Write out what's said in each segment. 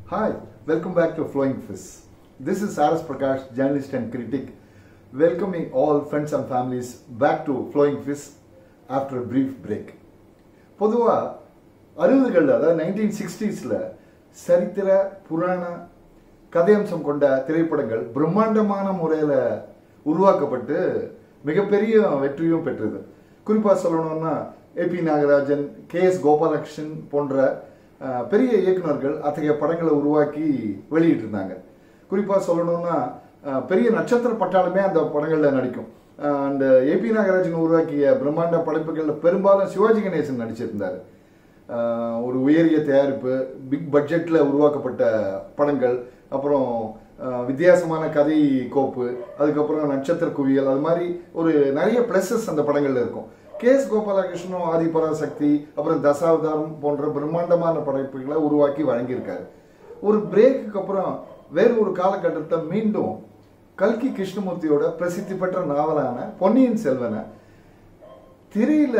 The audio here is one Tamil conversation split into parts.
Hi, welcome back to Flowing Fish. This is Saras Prakash, journalist and critic, welcoming all friends and families back to Flowing Fish after a brief break. பொதுவாக அறுபதுகளில் அதாவது நைன்டீன் சிக்ஸ்டீஸில் சரித்திர புராண கதையம்சம் கொண்ட திரைப்படங்கள் பிரம்மாண்டமான முறையில் உருவாக்கப்பட்டு மிகப்பெரிய வெற்றியும் பெற்றது குறிப்பாக சொல்லணும்னா A P Nagarajan K S Gopalakrishnan போன்ற அஹ், பெரிய இயக்குனர்கள் அத்தகைய படங்களை உருவாக்கி வெளியிட்டிருந்தாங்க குறிப்பாக சொல்லணும்னா அஹ், பெரிய நட்சத்திர பட்டாளமே அந்த படங்களில் நடிக்கும் அண்ட் ஏபி நாகராஜன் உருவாக்கிய பிரம்மாண்ட படைப்புகளில் பெரும்பாலும் சிவாஜி கணேசன் நடிச்சிருந்தார் அஹ், ஒரு உயரிய தயாரிப்பு பிக் பட்ஜெட்டில் உருவாக்கப்பட்ட படங்கள் அப்புறம் அஹ், வித்தியாசமான கதை கோப்பு அதுக்கப்புறம் நட்சத்திர குவியல் அது மாதிரி ஒரு நிறைய ப்ளஸஸ் அந்த படங்கள்ல இருக்கும் கே எஸ் கோபாலகிருஷ்ணனும் ஆதி பராசக்தி அப்புறம் தசாவதாரம் போன்ற பிரம்மாண்டமான படைப்புகளை உருவாக்கி வழங்கியிருக்காரு ஒரு பிரேக்குக்கு அப்புறம் வேறு ஒரு காலகட்டத்தில் மீண்டும் கல்கி கிருஷ்ணமூர்த்தியோட பிரசித்தி பெற்ற நாவலான பொன்னியின் செல்வனை திரையில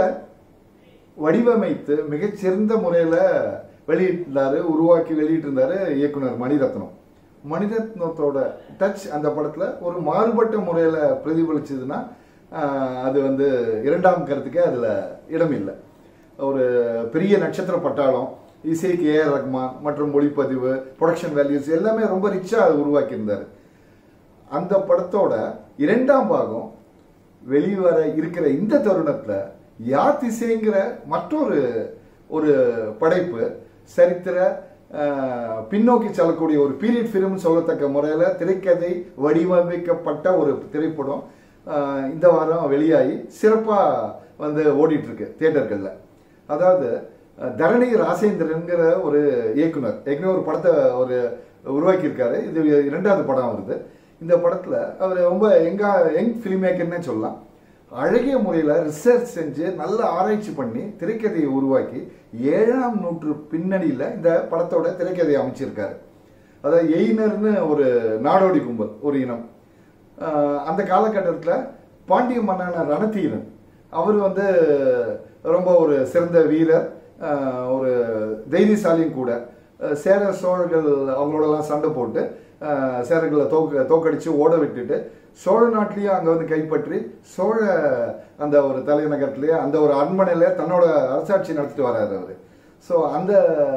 வடிவமைத்து மிகச்சிறந்த முறையில் வெளியிட்டிருந்தாரு உருவாக்கி வெளியிட்டிருந்தாரு இயக்குனர் மணிரத்னம் மணிரத்னத்தோட டச் அந்த படத்தில் ஒரு மாறுபட்ட முறையில் பிரதிபலிச்சதுன்னா ஆஹ், அது வந்து இரண்டாம் கருத்துக்கே அதில் இடம் இல்லை ஒரு பெரிய நட்சத்திர பட்டாளம் இசைக்கு ஏ ஆர் ரஹ்மான் மற்றும் ஒளிப்பதிவு ப்ரொடக்ஷன் வேல்யூஸ் எல்லாமே ரொம்ப ரிச்சாக உருவாக்கியிருந்தார் அந்த படத்தோட இரண்டாம் பாகம் வெளிவர இருக்கிற இந்த தருணத்துல யாத் இசைங்கிற மற்றொரு ஒரு படைப்பு சரித்திர அஹ், பின்னோக்கி செல்லக்கூடிய ஒரு பீரியட் ஃபிலிம் சொல்லத்தக்க முறையில் திரைக்கதை வடிவமைக்கப்பட்ட ஒரு திரைப்படம் அஹ், இந்த வாரம் வெளியாகி சிறப்பாக வந்து ஓடிட்டு இருக்கு தியேட்டர்களில் அதாவது அஹ், தரணி ராசேந்திரன்கிற ஒரு இயக்குனர் ஏற்கனவே ஒரு படத்தை ஒரு உருவாக்கியிருக்காரு இது இரண்டாவது படம் வருது இந்த படத்தில் அவர் ரொம்ப எங்கா யங் ஃபிலிம் மேக்கர்னே சொல்லலாம் அழகிய முறையில் ரிசர்ச் செஞ்சு நல்ல ஆராய்ச்சி பண்ணி திரைக்கதையை உருவாக்கி ஏழாம் நூற்று பின்னணியில் இந்த படத்தோட திரைக்கதையை அமைச்சிருக்காரு அதாவது எயினர்னு ஒரு நாடோடி கும்பல் ஒரு இனம் ஆஹ் அந்த காலகட்டத்தில் பாண்டிய மன்னன ரணதீரன் அவர் வந்து ரொம்ப ஒரு சிறந்த வீரர் ஆஹ் ஒரு தைரியசாலியும் கூட ஆஹ் சேர சோழர்கள் அவங்களோடலாம் சண்டை போட்டு ஆஹ் சேரர்களை தோக்க தோக்கடிச்சு ஓட விட்டுட்டு சோழ நாட்டிலையும் அங்கே வந்து கைப்பற்றி சோழ அந்த ஒரு தலைநகரத்திலேயே அந்த ஒரு அரண்மனையில தன்னோட அரசாட்சி நடத்திட்டு வராரு அவர் ஸோ அந்த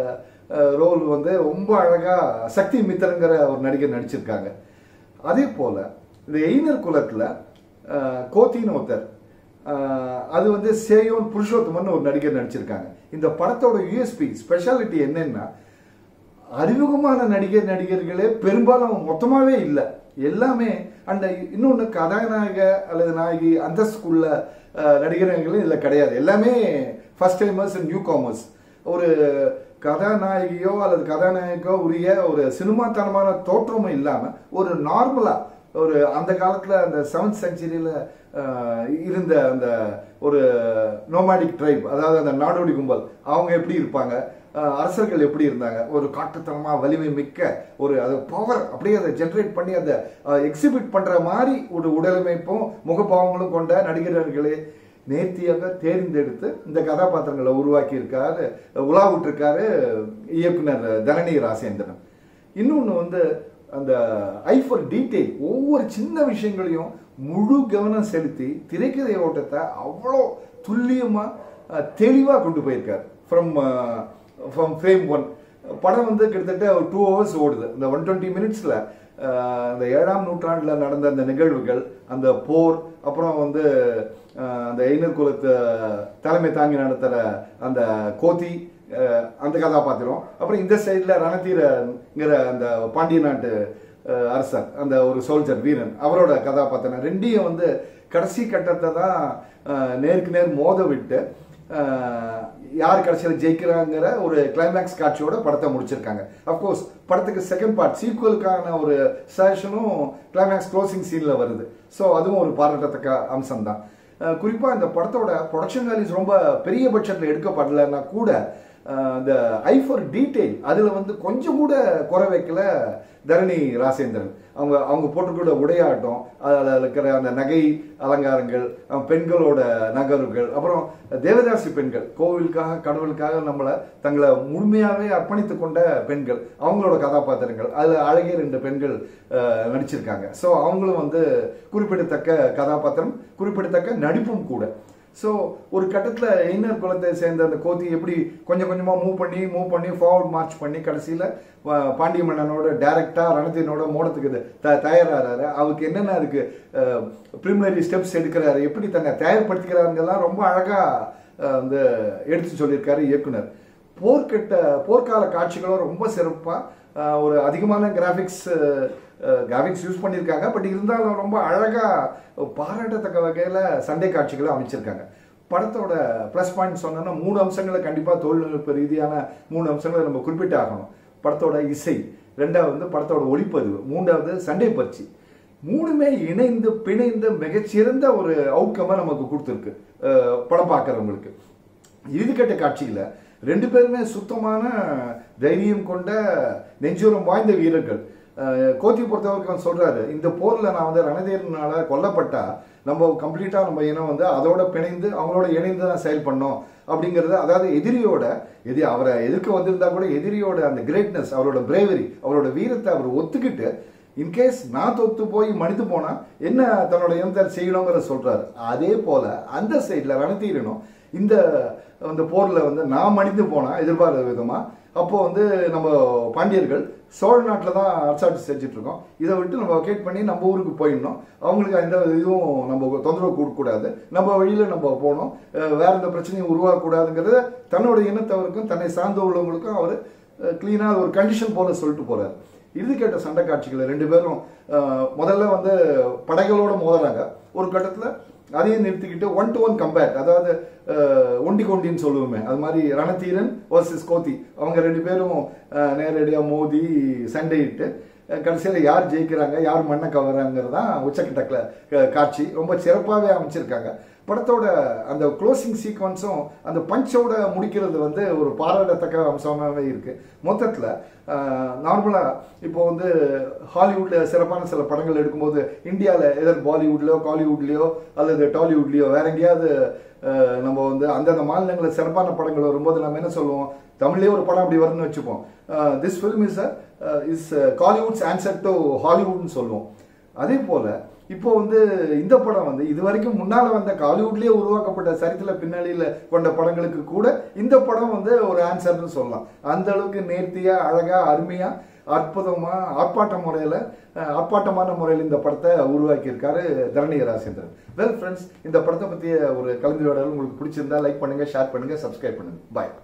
ரோல் வந்து ரொம்ப அழகா சக்தி மித்திரங்கிற ஒரு நடிகர் நடிச்சிருக்காங்க அதே போல இந்த எய்னர் குலத்துல அஹ், கோத்தின்னு ஒருத்தர் அஹ், அது வந்து சேயோன் புருஷோத்தமன் ஒரு நடிகர் நடிச்சிருக்காங்க இந்த படத்தோட யூஎஸ்பி ஸ்பெஷாலிட்டி என்னன்னா அறிமுகமான நடிகர் நடிகர்களே பெரும்பாலும் மொத்தமாவே இல்லை எல்லாமே அந்த இன்னொன்று கதாநாயக அல்லது நாயகி அந்தஸ்துக்குள்ள அஹ், நடிகர்கள் இதில் கிடையாது எல்லாமே ஃபர்ஸ்ட் டைமர்ஸ் நியூ காமர்ஸ் ஒரு கதாநாயகியோ அல்லது கதாநாயகோ உரிய ஒரு சினிமாத்தனமான தோற்றமும் இல்லாமல் ஒரு நார்மலா ஒரு அந்த காலத்துல அந்த செவன்த் செஞ்சுரியில இருந்த அந்த ஒரு நோமாடிக் ட்ரைப் அதாவது அந்த நாடோடி கும்பல் அவங்க எப்படி இருப்பாங்க அஹ், அரசர்கள் எப்படி இருந்தாங்க ஒரு காட்டுத்தனமா வலிமை மிக்க ஒரு அது பவர் அப்படியே அதை ஜென்ரேட் பண்ணி அதை எக்ஸிபிட் பண்ற மாதிரி ஒரு உடலமைப்பும் முகபாவங்களும் கொண்ட நடிகர்களே நேர்த்தியாக தேர்ந்தெடுத்து இந்த கதாபாத்திரங்களை உருவாக்கி இருக்காரு உலாவிட்டிருக்காரு இயக்குனர் தரணி ராசேந்திரன் இன்னொன்று வந்து அந்த ஐ ஃபார் டீட்டெயில் ஒவ்வொரு சின்ன விஷயங்களையும் முழு கவனம் செலுத்தி திரைக்கதை ஓட்டத்தை அவ்வளோ துல்லியமாக தெளிவாக கொண்டு போயிருக்கார் ஃப்ரம் ஃப்ரம் ஃப்ரேம் ஒன் படம் வந்து கிட்டத்தட்ட ஒரு டூ ஹவர்ஸ் ஓடுது இந்த ஒன் டுவெண்ட்டி மினிட்ஸில் அந்த ஏழாம் நூற்றாண்டில் நடந்த அந்த நிகழ்வுகள் அந்த போர் அப்புறம் வந்து அஹ், அந்த ஐநர் குலத்து தலைமை தாங்கி நடத்துகிற அந்த கோத்தி அஹ், அந்த கதாபாத்திரம் அப்புறம் இந்த சைடில் ரணதீரங்கிற அந்த பாண்டிய நாட்டு அஹ், அரசர் அந்த ஒரு சோல்ஜர் வீரன் அவரோட கதாபாத்திரம் ரெண்டையும் வந்து கடைசி கட்டத்தை தான் அஹ், நேருக்கு நேர் மோத விட்டு அஹ், யார் கடைசியில் ஜெயிக்கிறாங்கிற ஒரு கிளைமேக்ஸ் காட்சியோட படத்தை முடிச்சிருக்காங்க அஃப்கோர்ஸ் படத்துக்கு செகண்ட் பார்ட் சீக்குவலுக்கான ஒரு செஷனும் கிளைமேக்ஸ் க்ளோசிங் சீனில் வருது ஸோ அதுவும் ஒரு பாராட்டத்தக்க அம்சம் தான் குறிப்பாக இந்த படத்தோட ப்ரொடக்ஷன் வேல்யூஸ் ரொம்ப பெரிய பட்ஜெட்டில் எடுக்கப்படலைன்னா கூட அந்த ஐ ஃபார் டீட்டெயில் அதில் வந்து கொஞ்சம் கூட குறை வைக்கல தரணி ராசேந்திரன் அவங்க அவங்க போட்டுக்கூட உடையாட்டம் அதில் இருக்கிற அந்த நகை அலங்காரங்கள் அஹ் பெண்களோட நகர்வுகள் அப்புறம் தேவதாசி பெண்கள் கோவிலுக்காக கடவுளுக்காக நம்மளை தங்களை முழுமையாகவே அர்ப்பணித்து கொண்ட பெண்கள் அவங்களோட கதாபாத்திரங்கள் அதில் அழகிய ரெண்டு பெண்கள் அஹ், நடிச்சிருக்காங்க ஸோ அவங்களும் வந்து குறிப்பிடத்தக்க கதாபாத்திரம் குறிப்பிடத்தக்க நடிப்பும் கூட ஸோ ஒரு கட்டத்தில் இன்னர் குலத்தை சேர்ந்த அந்த கோத்தி எப்படி கொஞ்சம் கொஞ்சமாக மூவ் பண்ணி மூவ் பண்ணி ஃபார்வர்ட் மார்ச் பண்ணி கடைசியில் பாண்டிய மன்னனோட டைரக்டாக ரணத்தினோட மோடத்துக்கு இது த தயாராகிறாரு அவருக்கு என்னென்ன அதுக்கு ப்ரிமினரி ஸ்டெப்ஸ் எடுக்கிறாரு எப்படி தன்னை தயார்படுத்திக்கிறாருங்கெல்லாம் ரொம்ப அழகாக வந்து எடுத்து சொல்லியிருக்காரு இயக்குனர் போர்க்கட்ட போர்க்கால காட்சிகளும் ரொம்ப சிறப்பாக ஒரு அதிகமான கிராஃபிக்ஸ் கிராஃபிக்ஸ் யூஸ் பண்ணியிருக்காங்க பட் இருந்தாலும் ரொம்ப அழகாக பாராட்டத்தக்க வகையில் சண்டை காட்சிகளை அமைச்சிருக்காங்க படத்தோட ப்ளஸ் பாயிண்ட் சொன்னோன்னா மூணு அம்சங்களை கண்டிப்பாக தொழில்நுட்ப ரீதியான மூணு அம்சங்களை நம்ம குறிப்பிட்டு ஆகணும் படத்தோட இசை ரெண்டாவது வந்து படத்தோட ஒளிப்பதிவு மூன்றாவது சண்டை பயிற்சி மூணுமே இணைந்து பிணைந்து மிகச்சிறந்த ஒரு அவுட்கமை நமக்கு கொடுத்துருக்கு அஹ் படம் பார்க்குறவங்களுக்கு இறுதிக்கட்ட காட்சியில் ரெண்டு பேருமே சுத்தமான தைரியம் கொண்ட நெஞ்சுரம் வாய்ந்த வீரர்கள் அஹ் கோத்தி பொறுத்தவரைக்கும் அவன் சொல்றாரு இந்த போர்ல நான் வந்து ரணதீரனால கொல்லப்பட்டா நம்ம கம்ப்ளீட்டா நம்ம இனம் வந்து அதோட பிணைந்து அவங்களோட இணைந்து தான் செயல் பண்ணோம் அப்படிங்கிறது அதாவது எதிரியோட எதி அவரை எதிர்க்க வந்திருந்தா கூட எதிரியோட அந்த கிரேட்னஸ் அவரோட பிரேவரி அவரோட வீரத்தை அவர் ஒத்துக்கிட்டு இன்கேஸ் நான் தொத்து போய் மனித்து போனா என்ன தன்னோட இனத்தை செய்யணுங்கிறத சொல்றாரு அதே போல அந்த சைடில் ரணத்தீரனும் இந்த அந்த போர்ல வந்து நான் மடிந்து போனா எதிர்பாராத விதமா அப்போ வந்து நம்ம பாண்டியர்கள் சோழ நாட்டில் தான் அரசாட்சி செஞ்சுட்டு இருக்கோம் இதை விட்டு நம்ம வொகேட் பண்ணி நம்ம ஊருக்கு போயிடணும் அவங்களுக்கு எந்த இதுவும் நம்ம தொந்தரவு கொடுக்கக்கூடாது நம்ம வழியில் நம்ம போகணும் அஹ் வேற எந்த பிரச்சனையும் உருவாக்கக்கூடாதுங்கிறத தன்னோட இனத்தவருக்கும் தன்னை சார்ந்த உள்ளவங்களுக்கும் அவர் க்ளீனாக ஒரு கண்டிஷன் போல சொல்லிட்டு போறாரு இறுதி கேட்ட சண்டை காட்சிகளை ரெண்டு பேரும் அஹ், முதல்ல வந்து படைகளோட மோதுறாங்க ஒரு கட்டத்தில் அதையும் நிறுத்திக்கிட்டு ஒன் டு ஒன் கம்பேர் அதாவது அஹ், ஒண்டி கொண்டின்னு சொல்லுவோமே அது மாதிரி ரணதீரன் வர்சஸ் கோத்தி அவங்க ரெண்டு பேரும் நேரடியாக மோதி சண்டையிட்டு கடைசியில் யார் ஜெயிக்கிறாங்க யார் மண்ணை கவறாங்கிறது தான் உச்சக்கட்ட க- க- காட்சி ரொம்ப சிறப்பாகவே அமைச்சிருக்காங்க படத்தோட அந்த க்ளோசிங் சீக்வன்ஸும் அந்த பஞ்சோட முடிக்கிறது வந்து ஒரு பாராட்டத்தக்க அம்சமாகவே இருக்கு மொத்தத்தில் நார்மலாக இப்போ வந்து ஹாலிவுட்டில் சிறப்பான சில படங்கள் எடுக்கும்போது இந்தியாவில் எதர் பாலிவுட்லையோ காலிவுட்லேயோ அல்லது டாலிவுட்லேயோ வேற எங்கேயாவது அஹ், நம்ம வந்து அந்தந்த மாநிலங்களில் சிறப்பான படங்கள் வரும்போது நம்ம என்ன சொல்லுவோம் தமிழ்லேயே ஒரு படம் அப்படி வரும்னு வச்சுப்போம் this film is is Kollywood's answer to ஹாலிவுட்னு சொல்லுவோம் அதே போல இப்போ வந்து இந்த படம் வந்து இது வரைக்கும் முன்னால வந்த காலிவுட்லயே உருவாக்கப்பட்ட சரித்திர பின்னணியில கொண்ட படங்களுக்கு கூட இந்த படம் வந்து ஒரு ஆன்சர்னு சொல்லலாம் அந்த அளவுக்கு நேர்த்தியா அழகா அருமையா அற்புதமா ஆர்ப்பாட்ட முறையில அஹ், ஆர்ப்பாட்டமான முறையில் இந்த படத்தை உருவாக்கி இருக்காரு தரணி ராசேந்திரன் வெல் ஃப்ரெண்ட்ஸ் இந்த படத்தை பத்திய ஒரு கலந்துரையாடல் உங்களுக்கு பிடிச்சிருந்தா லைக் பண்ணுங்க ஷேர் பண்ணுங்க சப்ஸ்கிரைப் பண்ணுங்க பாய்